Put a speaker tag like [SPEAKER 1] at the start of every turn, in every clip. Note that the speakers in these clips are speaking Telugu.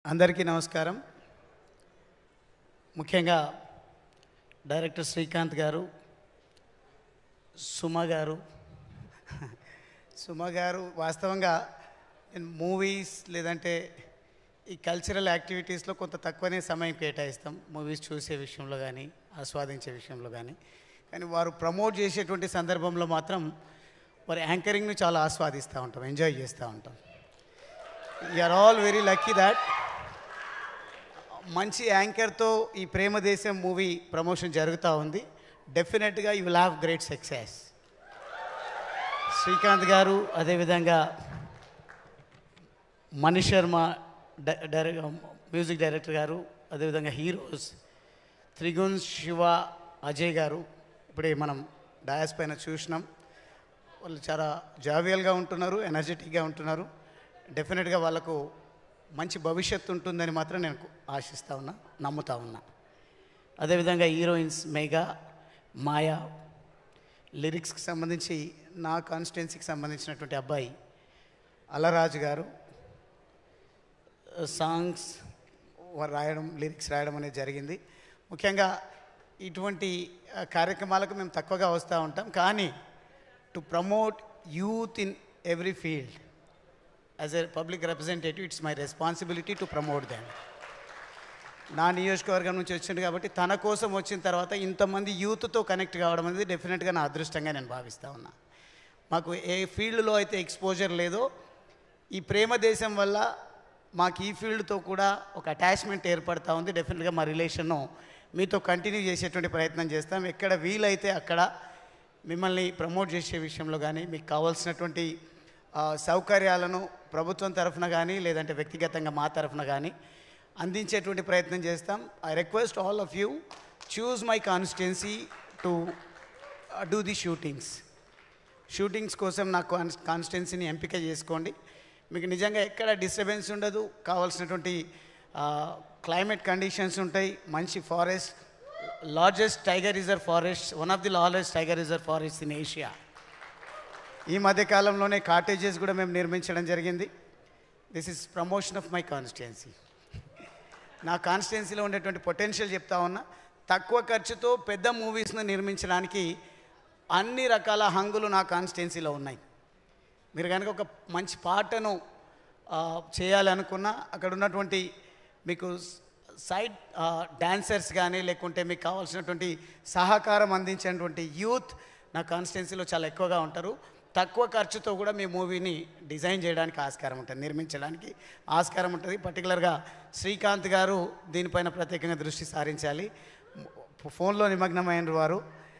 [SPEAKER 1] అందరికీ నమస్కారం ముఖ్యంగా డైరెక్టర్ శ్రీకాంత్ గారు సుమ గారు సుమ గారు వాస్తవంగా నేను మూవీస్ లేదంటే ఈ కల్చరల్ యాక్టివిటీస్లో కొంత తక్కువనే సమయం కేటాయిస్తాం మూవీస్ చూసే విషయంలో కానీ ఆస్వాదించే విషయంలో కానీ కానీ వారు ప్రమోట్ చేసేటువంటి సందర్భంలో మాత్రం వారి యాంకరింగ్ను చాలా ఆస్వాదిస్తూ ఉంటాం ఎంజాయ్ చేస్తూ ఉంటాం are all very lucky that మంచి యాంకర్తో ఈ ప్రేమ దేశం మూవీ ప్రమోషన్ జరుగుతూ ఉంది డెఫినెట్గా you will have great success Srikanth గారు అదేవిధంగా మణి శర్మ డై- డైరె మ్యూజిక్ డైరెక్టర్ గారు అదేవిధంగా హీరోస్ త్రిగుణ్ శివ అజయ్ గారు ఇప్పుడే మనం డయాస్ పైన చూసినాం వాళ్ళు చాలా జావియల్గా ఉంటున్నారు ఎనర్జెటిక్గా ఉంటున్నారు డెఫినెట్గా వాళ్ళకు మంచి భవిష్యత్తు ఉంటుందని మాత్రం నేను ఆశిస్తూ ఉన్నా నమ్ముతా ఉన్నా అదేవిధంగా హీరోయిన్స్ మేఘా మాయా లిరిక్స్కి సంబంధించి నా కాన్స్టిట్యున్సీకి సంబంధించినటువంటి అబ్బాయి అలరాజు గారు సాంగ్స్ వారు రాయడం లిరిక్స్ రాయడం అనేది జరిగింది ముఖ్యంగా ఇటువంటి ఆ, కార్యక్రమాలకు మేము తక్కువగా వస్తూ ఉంటాం కానీ to promote youth in every field as a public representative it's my responsibility to promote them నా నియోజకవర్గం నుంచి వచ్చింది కాబట్టి తన కోసం వచ్చిన తర్వాత ఇంతమంది యూత్తో కనెక్ట్ కావడం అనేది డెఫినెట్గా నా అదృష్టంగా నేను భావిస్తూ ఉన్నా మాకు ఏ ఫీల్డ్లో అయితే ఎక్స్పోజర్ లేదో ఈ ప్రేమ దేశం వల్ల మాకు ఈ ఫీల్డ్తో కూడా ఒక అటాచ్మెంట్ ఏర్పడతా ఉంది డెఫినెట్గా మా రిలేషన్ను మీతో కంటిన్యూ చేసేటువంటి ప్రయత్నం చేస్తాం ఎక్కడ వీలైతే అక్కడ మిమ్మల్ని ప్రమోట్ చేసే విషయంలో కానీ మీకు కావాల్సినటువంటి ఆ, సౌకర్యాలను ప్రభుత్వం తరఫున కానీ లేదంటే వ్యక్తిగతంగా మా తరఫున కానీ అందించేటువంటి ప్రయత్నం చేస్తాం I request all of you choose my constituency to do the shootings shootings కోసం నా కాన్స్ కాన్స్టిట్యున్సీని ఎంపిక చేసుకోండి మీకు నిజంగా ఎక్కడ డిస్టర్బెన్స్ ఉండదు కావాల్సినటువంటి క్లైమేట్ కండిషన్స్ ఉంటాయి మంచి forest largest tiger reserve forest one of the largest tiger reserve forest in Asia ఈ మధ్య కాలంలోనే కాటేజెస్ కూడా మేము నిర్మించడం జరిగింది this is promotion of my constituency నా కాన్స్టిట్యున్సీలో ఉండేటువంటి పొటెన్షియల్ చెప్తా ఉన్నా తక్కువ ఖర్చుతో పెద్ద మూవీస్ను నిర్మించడానికి అన్ని రకాల హంగులు నా కాన్స్టిట్యున్సీలో ఉన్నాయి మీరు కనుక ఒక మంచి పాటను ఆ, చేయాలనుకున్నా అక్కడ ఉన్నటువంటి మీకు సైడ్ డాన్సర్స్ కానీ లేకుంటే మీకు కావాల్సినటువంటి సహకారం అందించేటువంటి యూత్ నా కాన్స్టిట్యున్సీలో చాలా ఎక్కువగా ఉంటారు తక్కువ ఖర్చుతో కూడా మీ మూవీని డిజైన్ చేయడానికి ఆస్కారం ఉంటుంది నిర్మించడానికి ఆస్కారం ఉంటుంది పర్టికులర్గా శ్రీకాంత్ గారు దీనిపైన ప్రత్యేకంగా దృష్టి సారించాలి ఫోన్లో నిమగ్నమైన వారు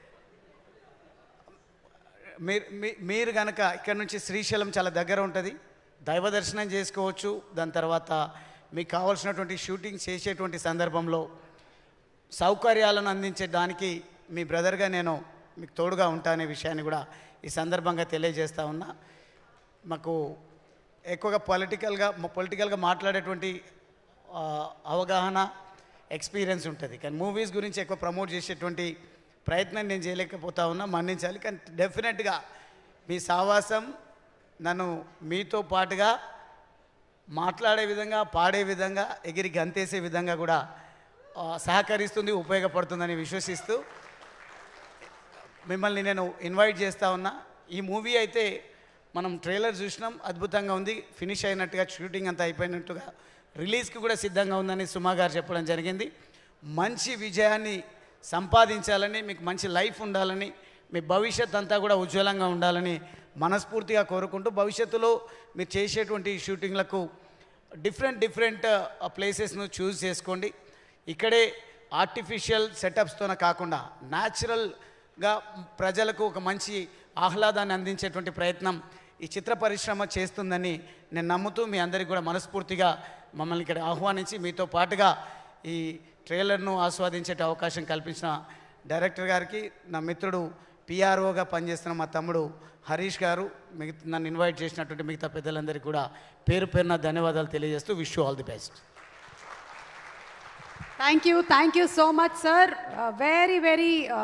[SPEAKER 1] మీరు మీ- మీరు కనుక ఇక్కడ నుంచి శ్రీశైలం చాలా దగ్గర ఉంటుంది దైవ దర్శనం చేసుకోవచ్చు దాని తర్వాత మీకు కావాల్సినటువంటి షూటింగ్ చేసేటువంటి సందర్భంలో సౌకర్యాలను అందించడానికి మీ బ్రదర్గా నేను మీకు తోడుగా ఉంటా అనే విషయాన్ని కూడా ఈ సందర్భంగా తెలియజేస్తా ఉన్నా మాకు ఎక్కువగా పొలిటికల్గా పొలిటికల్గా మాట్లాడేటువంటి ఆ, అవగాహన ఎక్స్పీరియన్స్ ఉంటుంది కానీ మూవీస్ గురించి ఎక్కువ ప్రమోట్ చేసేటువంటి ప్రయత్నం నేను చేయలేకపోతా ఉన్నా మన్నించాలి కానీ డెఫినెట్గా మీ సావాసం నన్ను మీతో పాటుగా మాట్లాడే విధంగా పాడే విధంగా ఎగిరి గంతేసే విధంగా కూడా ఆ, సహకరిస్తుంది ఉపయోగపడుతుందని విశ్వసిస్తూ మిమ్మల్ని నేను ఇన్వైట్ చేస్తా ఉన్నా ఈ మూవీ అయితే మనం ట్రైలర్ చూసినాం అద్భుతంగా ఉంది ఫినిష్ అయినట్టుగా షూటింగ్ అంతా అయిపోయినట్టుగా రిలీజ్కి కూడా సిద్ధంగా ఉందని సుమా గారు చెప్పడం జరిగింది మంచి విజయాన్ని సంపాదించాలని మీకు మంచి లైఫ్ ఉండాలని మీ భవిష్యత్ అంతా కూడా ఉజ్వలంగా ఉండాలని మనస్ఫూర్తిగా కోరుకుంటూ భవిష్యత్తులో మీరు చేసేటువంటి షూటింగ్లకు డిఫరెంట్ డిఫరెంట్ ప్లేసెస్ను చూస్ చేసుకోండి ఇక్కడే ఆర్టిఫిషియల్ సెటప్స్తోనే కాకుండా న్యాచురల్గా ప్రజలకు ఒక మంచి ఆహ్లాదాన్ని అందించేటువంటి ప్రయత్నం ఈ చిత్ర పరిశ్రమ చేస్తుందని నేను నమ్ముతూ మీ అందరికీ కూడా మనస్ఫూర్తిగా మమ్మల్ని ఇక్కడ ఆహ్వానించి మీతో పాటుగా ఈ ట్రైలర్ను ఆస్వాదించే అవకాశం కల్పించిన డైరెక్టర్ గారికి నా మిత్రుడు పిఆర్ఓగా పనిచేస్తున్న మా తమ్ముడు హరీష్ గారు మిగతా నన్ను ఇన్వైట్ చేసినటువంటి మిగతా పెద్దలందరికీ కూడా పేరు పేరున ధన్యవాదాలు తెలియజేస్తూ wish you all the best
[SPEAKER 2] Thank you. Thank you so much, sir. Uh, very, very. Uh,